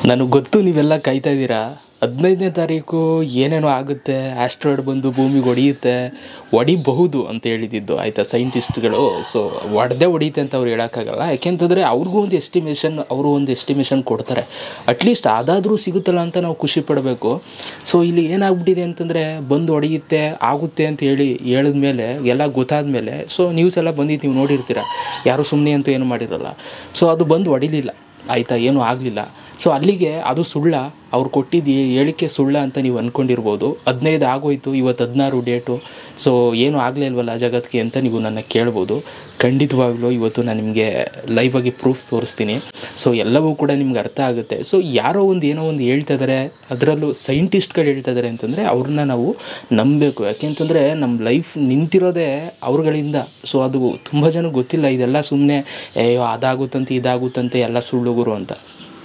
ನನಗೆ ಗೊತ್ತು ನೀವೆಲ್ಲ ಕಾಯ್ತಾ ಇದ್ದೀರಾ ಹದಿನೈದನೇ ತಾರೀಕು ಏನೇನೋ ಆಗುತ್ತೆ ಆಸ್ಟ್ರಾಯ್ಡ್ ಬಂದು ಭೂಮಿಗೆ ಹೊಡೆಯುತ್ತೆ ಹೊಡಿಬಹುದು ಅಂತ ಹೇಳಿದ್ದು ಆಯಿತಾ ಸೈಂಟಿಸ್ಟ್ಗಳು ಸೊ ಹೊಡೆದೇ ಹೊಡಿಯುತ್ತೆ ಅಂತ ಅವ್ರು ಹೇಳೋಕ್ಕಾಗಲ್ಲ ಯಾಕೆಂತಂದರೆ ಅವ್ರಿಗೂ ಒಂದು ಎಸ್ಟಿಮೇಷನ್ ಅವರು ಒಂದು ಎಸ್ಟಿಮೇಷನ್ ಕೊಡ್ತಾರೆ ಅಟ್ಲೀಸ್ಟ್ ಅದಾದರೂ ಸಿಗುತ್ತಲ್ಲ ಅಂತ ನಾವು ಖುಷಿ ಪಡಬೇಕು ಸೊ ಇಲ್ಲಿ ಏನಾಗ್ಬಿಟ್ಟಿದೆ ಅಂತಂದರೆ ಬಂದು ಹೊಡೆಯುತ್ತೆ ಆಗುತ್ತೆ ಅಂತ ಹೇಳಿ ಹೇಳಿದ್ಮೇಲೆ ಎಲ್ಲ ಗೊತ್ತಾದ ಮೇಲೆ ಸೊ ನ್ಯೂಸ್ ಎಲ್ಲ ಬಂದಿದ್ದು ನೀವು ನೋಡಿರ್ತೀರ ಯಾರು ಸುಮ್ಮನೆ ಅಂತೂ ಏನು ಮಾಡಿರಲ್ಲ ಸೊ ಅದು ಬಂದು ಹೊಡಿಲಿಲ್ಲ ಆಯಿತಾ ಏನೂ ಆಗಲಿಲ್ಲ ಸೊ ಅಲ್ಲಿಗೆ ಅದು ಸುಳ್ಳ ಅವ್ರು ಕೊಟ್ಟಿದ್ದು ಹೇಳಿಕೆ ಸುಳ್ಳ ಅಂತ ನೀವು ಅಂದ್ಕೊಂಡಿರ್ಬೋದು ಹದಿನೈದು ಆಗೋಯ್ತು ಇವತ್ತು ಹದಿನಾರು ಡೇಟು ಸೊ ಏನೂ ಆಗಲೇ ಇಲ್ವಲ್ಲ ಜಗತ್ತಿಗೆ ಅಂತ ನೀವು ನನ್ನ ಕೇಳ್ಬೋದು ಖಂಡಿತವಾಗ್ಲೂ ಇವತ್ತು ನಾನು ನಿಮಗೆ ಲೈವ್ ಆಗಿ ಪ್ರೂಫ್ ತೋರಿಸ್ತೀನಿ ಸೊ ಎಲ್ಲವೂ ಕೂಡ ನಿಮ್ಗೆ ಅರ್ಥ ಆಗುತ್ತೆ ಸೊ ಯಾರೋ ಒಂದು ಏನೋ ಒಂದು ಹೇಳ್ತಾ ಇದ್ದಾರೆ ಅದರಲ್ಲೂ ಸೈಂಟಿಸ್ಟ್ಗಳು ಹೇಳ್ತಾ ಇದ್ದಾರೆ ಅಂತಂದರೆ ಅವ್ರನ್ನ ನಾವು ನಂಬಬೇಕು ಯಾಕೆಂತಂದರೆ ನಮ್ಮ ಲೈಫ್ ನಿಂತಿರೋದೇ ಅವ್ರುಗಳಿಂದ ಸೊ ಅದು ತುಂಬ ಜನಕ್ಕೆ ಗೊತ್ತಿಲ್ಲ ಇದೆಲ್ಲ ಸುಮ್ಮನೆ ಅಯ್ಯೋ ಅದಾಗುತ್ತಂತೆ ಇದಾಗುತ್ತಂತೆ ಎಲ್ಲ ಸುಳ್ಳು ಗುರು ಅಂತ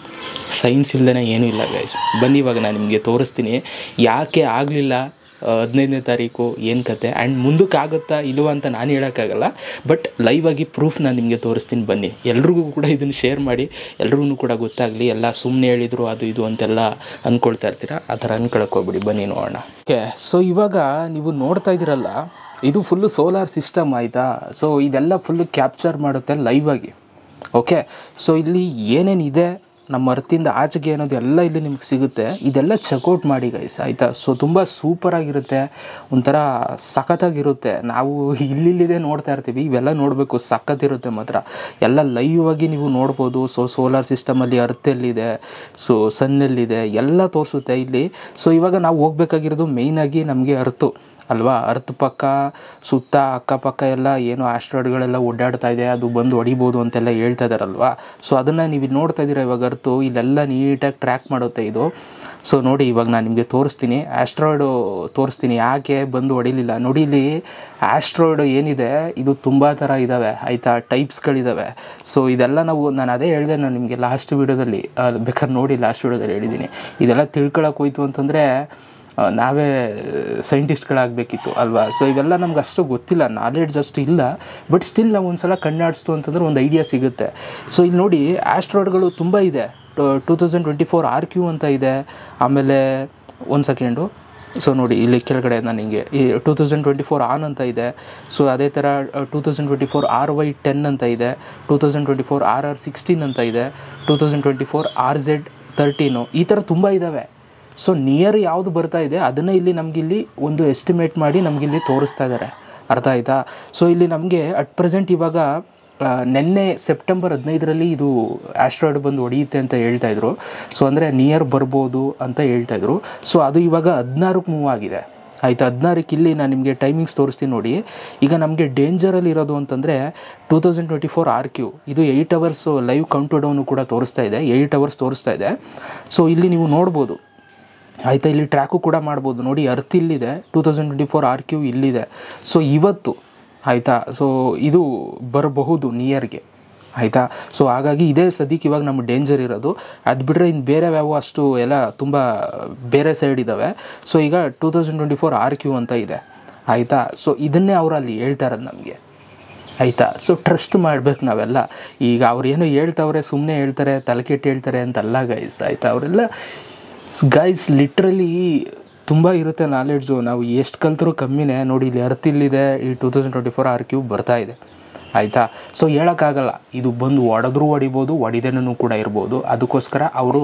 ಸೈನ್ಸ್ ಇಲ್ಲದೇ ಏನೂ ಇಲ್ಲ ಗೈಸ್ ಬನ್ನಿ ಇವಾಗ ನಾನು ನಿಮಗೆ ತೋರಿಸ್ತೀನಿ ಯಾಕೆ ಆಗಲಿಲ್ಲ ಹದಿನೈದನೇ ತಾರೀಕು ಏನು ಕತೆ ಆ್ಯಂಡ್ ಮುಂದಕ್ಕೆ ಆಗುತ್ತಾ ಇಲ್ವಾ ಅಂತ ನಾನು ಹೇಳೋಕ್ಕಾಗಲ್ಲ ಬಟ್ ಲೈವ್ ಆಗಿ ಪ್ರೂಫ್ ನಾನು ನಿಮಗೆ ತೋರಿಸ್ತೀನಿ ಬನ್ನಿ ಎಲ್ರಿಗೂ ಕೂಡ ಇದನ್ನು ಶೇರ್ ಮಾಡಿ ಎಲ್ರಿಗೂ ಕೂಡ ಗೊತ್ತಾಗಲಿ ಎಲ್ಲ ಸುಮ್ಮನೆ ಹೇಳಿದರು ಅದು ಇದು ಅಂತೆಲ್ಲ ಅಂದ್ಕೊಳ್ತಾ ಇರ್ತೀರ ಆ ಥರ ಅಂದ್ಕೊಳಕ್ಕೆ ಹೋಗ್ಬಿಡಿ ಬನ್ನಿ ನೋಡೋಣ ಓಕೆ ಸೊ ಇವಾಗ ನೀವು ನೋಡ್ತಾ ಇದ್ದೀರಲ್ಲ ಇದು ಫುಲ್ಲು ಸೋಲಾರ್ ಸಿಸ್ಟಮ್ ಆಯಿತಾ ಸೊ ಇದೆಲ್ಲ ಫುಲ್ಲು ಕ್ಯಾಪ್ಚರ್ ಮಾಡುತ್ತೆ ಲೈವ್ ಆಗಿ ಓಕೆ ಸೊ ಇಲ್ಲಿ ಏನೇನಿದೆ ನಮ್ಮ ಅರ್ಥಿಂದ ಆಚೆಗೆ ಅನ್ನೋದು ಎಲ್ಲ ಇಲ್ಲಿ ನಿಮ್ಗೆ ಸಿಗುತ್ತೆ ಇದೆಲ್ಲ ಚೆಕ್ಔಟ್ ಮಾಡಿ ಗೈಸ್ ಆಯಿತಾ ಸೊ ತುಂಬ ಸೂಪರಾಗಿರುತ್ತೆ ಒಂಥರ ಸಖತ್ತಾಗಿರುತ್ತೆ ನಾವು ಇಲ್ಲಿಲ್ಲಿದೆ ನೋಡ್ತಾ ಇರ್ತೀವಿ ಇವೆಲ್ಲ ನೋಡಬೇಕು ಸಖತ್ತಿರುತ್ತೆ ಮಾತ್ರ ಎಲ್ಲ ಲೈವ್ ಆಗಿ ನೀವು ನೋಡ್ಬೋದು ಸೊ ಸೋಲಾರ್ ಸಿಸ್ಟಮಲ್ಲಿ ಅರ್ತ್ ಎಲ್ಲಿದೆ ಸೊ ಸನ್ ಎಲ್ಲಿದೆ ಎಲ್ಲ ತೋರಿಸುತ್ತೆ ಇಲ್ಲಿ ಸೊ ಇವಾಗ ನಾವು ಹೋಗ್ಬೇಕಾಗಿರೋದು ಮೇಯ್ನಾಗಿ ನಮಗೆ ಅರ್ತು ಅಲ್ವಾ ಅರ್ತ್ ಪಕ್ಕ ಸುತ್ತ ಅಕ್ಕಪಕ್ಕ ಎಲ್ಲ ಏನು ಆಸ್ಟ್ರಾಯ್ಡ್ಗಳೆಲ್ಲ ಓಡಾಡ್ತಾ ಇದೆ ಅದು ಬಂದು ಹೊಡಿಬೋದು ಅಂತೆಲ್ಲ ಹೇಳ್ತಾ ಇದ್ದಾರಲ್ವಾ ಸೊ ಅದನ್ನು ನೀವು ಇಲ್ಲಿ ನೋಡ್ತಾ ಇದ್ದೀರಾ ಇವಾಗ ಅರ್ತು ಇಲ್ಲೆಲ್ಲ ನೀಟಾಗಿ ಟ್ರ್ಯಾಕ್ ಮಾಡುತ್ತೆ ಇದು ಸೊ ನೋಡಿ ಇವಾಗ ನಾನು ನಿಮಗೆ ತೋರಿಸ್ತೀನಿ ಆಸ್ಟ್ರಾಯ್ಡು ತೋರಿಸ್ತೀನಿ ಯಾಕೆ ಬಂದು ಹೊಡಿಲಿಲ್ಲ ನೋಡಿ ಇಲ್ಲಿ ಆಸ್ಟ್ರಾಯ್ಡ್ ಏನಿದೆ ಇದು ತುಂಬ ಥರ ಇದ್ದಾವೆ ಆಯಿತಾ ಟೈಪ್ಸ್ಗಳಿದ್ದಾವೆ ಸೊ ಇದೆಲ್ಲ ನಾವು ನಾನು ಅದೇ ಹೇಳಿದೆ ನಾನು ನಿಮಗೆ ಲಾಸ್ಟ್ ವೀಡಿಯೋದಲ್ಲಿ ಬೇಕಾದ್ರೆ ನೋಡಿ ಲಾಸ್ಟ್ ವೀಡಿಯೋದಲ್ಲಿ ಹೇಳಿದ್ದೀನಿ ಇದೆಲ್ಲ ತಿಳ್ಕೊಳಕ್ಕೆ ಹೋಯ್ತು ಅಂತಂದರೆ ಆ, ನಾವೇ ಸೈಂಟಿಸ್ಟ್ಗಳಾಗಬೇಕಿತ್ತು ಅಲ್ವಾ ಸೊ ಇವೆಲ್ಲ ನಮ್ಗೆ ಅಷ್ಟು ಗೊತ್ತಿಲ್ಲ ನಾಲೆಡ್ಜ್ ಅಷ್ಟು ಇಲ್ಲ ಬಟ್ ಸ್ಟಿಲ್ ನಾವು ಒಂದು ಸಲ ಕಣ್ಣಾಡಿಸ್ತು ಅಂತಂದ್ರೆ ಒಂದು ಐಡಿಯಾ ಸಿಗುತ್ತೆ ಸೊ ಇಲ್ಲಿ ನೋಡಿ ಆಸ್ಟ್ರಾಯ್ಡ್ಗಳು ತುಂಬ ಇದೆ two thousand twenty four R Q ಅಂತ ಇದೆ ಆಮೇಲೆ ಒಂದು ಸೆಕೆಂಡು ಸೊ ನೋಡಿ ಇಲ್ಲಿ ಕೆಳಗಡೆ ನಾನು ಹಿಂಗೆ ಈ two thousand twenty four ON ಅಂತ ಇದೆ ಸೊ ಅದೇ ಥರ two thousand twenty four R Y ten ಅಂತ ಇದೆ two thousand twenty four R R sixteen ಅಂತ ಇದೆ two thousand twenty four R Z thirteen ಈ ಥರ ತುಂಬ ಇದ್ದಾವೆ ಸೊ ನಿಯರ್ ಯಾವುದು ಬರ್ತಾ ಇದೆ ಅದನ್ನು ಇಲ್ಲಿ ನಮಗಿಲ್ಲಿ ಒಂದು ಎಸ್ಟಿಮೇಟ್ ಮಾಡಿ ನಮಗಿಲ್ಲಿ ತೋರಿಸ್ತಾ ಇದ್ದಾರೆ ಅರ್ಥ ಆಯ್ತಾ ಸೊ ಇಲ್ಲಿ ನಮಗೆ ಅಟ್ ಪ್ರೆಸೆಂಟ್ ಇವಾಗ ಆ, ನೆನ್ನೆ ಸೆಪ್ಟೆಂಬರ್ ಹದಿನೈದರಲ್ಲಿ ಇದು ಆಸ್ಟ್ರಾಯ್ಡ್ ಬಂದು ಹೊಡೆಯುತ್ತೆ ಅಂತ ಹೇಳ್ತಾ ಇದ್ರು ಸೊ ಅಂದರೆ ನಿಯರ್ ಬರ್ಬೋದು ಅಂತ ಹೇಳ್ತಾ ಇದ್ರು ಸೊ ಅದು ಇವಾಗ ಹದಿನಾರಕ್ಕೆ ಮೂವ್ ಆಗಿದೆ ಆಯಿತಾ ಹದಿನಾರಕ್ಕೆ ಇಲ್ಲಿ ನಾನು ನಿಮಗೆ ಟೈಮಿಂಗ್ಸ್ ತೋರಿಸ್ತೀನಿ ನೋಡಿ ಈಗ ನಮಗೆ ಡೇಂಜರಲ್ಲಿ ಇರೋದು ಅಂತಂದರೆ two thousand twenty four R Q ಇದು eight hours live countdown ಕೂಡ ತೋರಿಸ್ತಾ ಇದೆ ಏಯ್ಟ್ ಅವರ್ಸ್ ತೋರಿಸ್ತಾ ಇದೆ ಸೊ ಇಲ್ಲಿ ನೀವು ನೋಡ್ಬೋದು ಆಯಿತಾ ಇಲ್ಲಿ ಟ್ರ್ಯಾಕು ಕೂಡ ಮಾಡ್ಬೋದು ನೋಡಿ ಅರ್ತ್ ಇಲ್ಲಿದೆ two thousand twenty four R Q ಇಲ್ಲಿದೆ ಸೊ ಇವತ್ತು ಆಯಿತಾ ಸೊ ಇದು ಬರಬಹುದು ನಿಯರ್ಗೆ ಆಯಿತಾ ಸೊ ಹಾಗಾಗಿ ಇದೇ ಸದ್ಯಕ್ಕೆ ಇವಾಗ ನಮ್ಮ ಡೇಂಜರ್ ಇರೋದು ಅದು ಬಿಟ್ಟರೆ ಇನ್ನು ಬೇರೆ ಯಾವ ಅಷ್ಟು ಎಲ್ಲ ತುಂಬ ಬೇರೆ ಸೈಡ್ ಇದ್ದಾವೆ ಸೊ ಈಗ two thousand twenty four R Q ಅಂತ ಇದೆ ಆಯಿತಾ ಸೊ ಇದನ್ನೇ ಅವರು ಅಲ್ಲಿ ಹೇಳ್ತಾ ಇರೋದು ನಮಗೆ ಆಯಿತಾ ಸೊ ಟ್ರಸ್ಟ್ ಮಾಡ್ಬೇಕು ನಾವೆಲ್ಲ ಈಗ ಅವ್ರು ಏನೋ ಹೇಳ್ತಾವ್ರೆ ಸುಮ್ಮನೆ ಹೇಳ್ತಾರೆ ತಲೆ ಕೆಟ್ಟು ಹೇಳ್ತಾರೆ ಅಂತಲ್ಲ ಗೈಸ್ ಆಯಿತಾ ಅವರೆಲ್ಲ ಗೈಸ್ ಲಿಟ್ರಲಿ ತುಂಬ ಇರುತ್ತೆ ನಾಲೆಡ್ಜು ನಾವು ಎಷ್ಟು ಕಲ್ತರೂ ಕಮ್ಮಿನೇ ನೋಡಿ ಇಲ್ಲಿ ಅರ್ತ್ ಇಲ್ಲಿದೆ ಈ two thousand twenty four R cube ಬರ್ತಾ ಇದೆ ಆಯಿತಾ ಸೊ ಹೇಳೋಕ್ಕಾಗಲ್ಲ ಇದು ಬಂದು ಹೊಡೆದ್ರೂ ಹೊಡಿಬೋದು ಹೊಡಿದೇನೂ ಕೂಡ ಇರ್ಬೋದು ಅದಕ್ಕೋಸ್ಕರ ಅವರು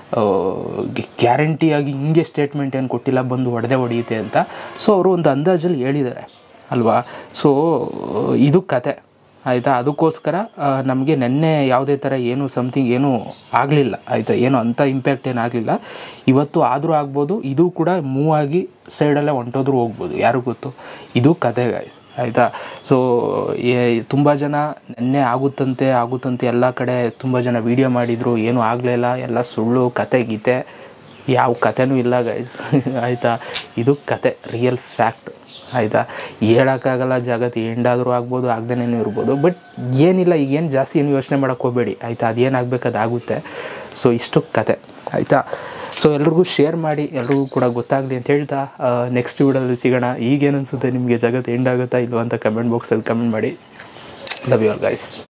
ಗ್ಯಾರಂಟಿಯಾಗಿ ಹಿಂಗೆ ಸ್ಟೇಟ್ಮೆಂಟ್ ಏನು ಕೊಟ್ಟಿಲ್ಲ ಬಂದು ಹೊಡೆದೇ ಹೊಡೆಯುತ್ತೆ ಅಂತ ಸೊ ಅವರು ಒಂದು ಅಂದಾಜಲ್ಲಿ ಹೇಳಿದ್ದಾರೆ ಅಲ್ವಾ ಸೊ ಇದು ಕತೆ ಆಯಿತಾ ಅದಕ್ಕೋಸ್ಕರ ನಮಗೆ ನೆನ್ನೆ ಯಾವುದೇ ಥರ ಏನು ಸಮಥಿಂಗ್ ಏನೂ ಆಗಲಿಲ್ಲ ಆಯಿತಾ ಏನು ಅಂಥ ಇಂಪ್ಯಾಕ್ಟ್ ಏನು ಆಗಲಿಲ್ಲ ಇವತ್ತು ಆದರೂ ಆಗ್ಬೋದು ಇದು ಕೂಡ ಮೂವ್ ಆಗಿ ಸೈಡಲ್ಲೇ ಹೊಂಟೋದ್ರೂ ಹೋಗ್ಬೋದು ಯಾರಿಗೂ ಗೊತ್ತು ಇದು ಕತೆ ಗಾಯ್ಸ್ ಆಯಿತಾ ಸೊ ತುಂಬ ಜನ ನೆನ್ನೆ ಆಗುತ್ತಂತೆ ಆಗುತ್ತಂತೆ ಎಲ್ಲ ಕಡೆ ತುಂಬ ಜನ ವೀಡಿಯೋ ಮಾಡಿದರು ಏನೂ ಆಗಲೇ ಇಲ್ಲ ಎಲ್ಲ ಸುಳ್ಳು ಕತೆ ಗೀತೆ ಯಾವ ಕತೆನೂ ಇಲ್ಲ ಗೈಸ್ ಆಯಿತಾ ಇದು ಕತೆ ರಿಯಲ್ ಫ್ಯಾಕ್ಟ್ ಆಯಿತಾ ಹೇಳೋಕ್ಕಾಗಲ್ಲ ಜಗತ್ತು ಎಂಡಾದರೂ ಆಗ್ಬೋದು ಆಗ್ದೇನೇನು ಇರ್ಬೋದು ಬಟ್ ಏನಿಲ್ಲ ಈಗೇನು ಜಾಸ್ತಿ ಏನು ಯೋಚನೆ ಮಾಡೋಕ್ಕೆ ಹೋಗಬೇಡಿ ಆಯಿತಾ ಅದೇನಾಗಬೇಕು ಅದಾಗುತ್ತೆ ಸೊ ಇಷ್ಟು ಕತೆ ಆಯಿತಾ ಸೊ ಎಲ್ರಿಗೂ ಶೇರ್ ಮಾಡಿ ಎಲ್ರಿಗೂ ಕೂಡ ಗೊತ್ತಾಗಲಿ ಅಂತ ಹೇಳ್ತಾ ನೆಕ್ಸ್ಟ್ ವಿಡಿಯೋದಲ್ಲಿ ಸಿಗೋಣ ಈಗೇನು ಅನಿಸುತ್ತೆ ನಿಮಗೆ ಜಗತ್ತು ಎಂಡ್ ಆಗುತ್ತಾ ಇಲ್ವಾ ಅಂತ ಕಮೆಂಟ್ ಬಾಕ್ಸಲ್ಲಿ ಕಮೆಂಟ್ ಮಾಡಿ ಲವ್ ಯು ಆಲ್ ಗೈಸ್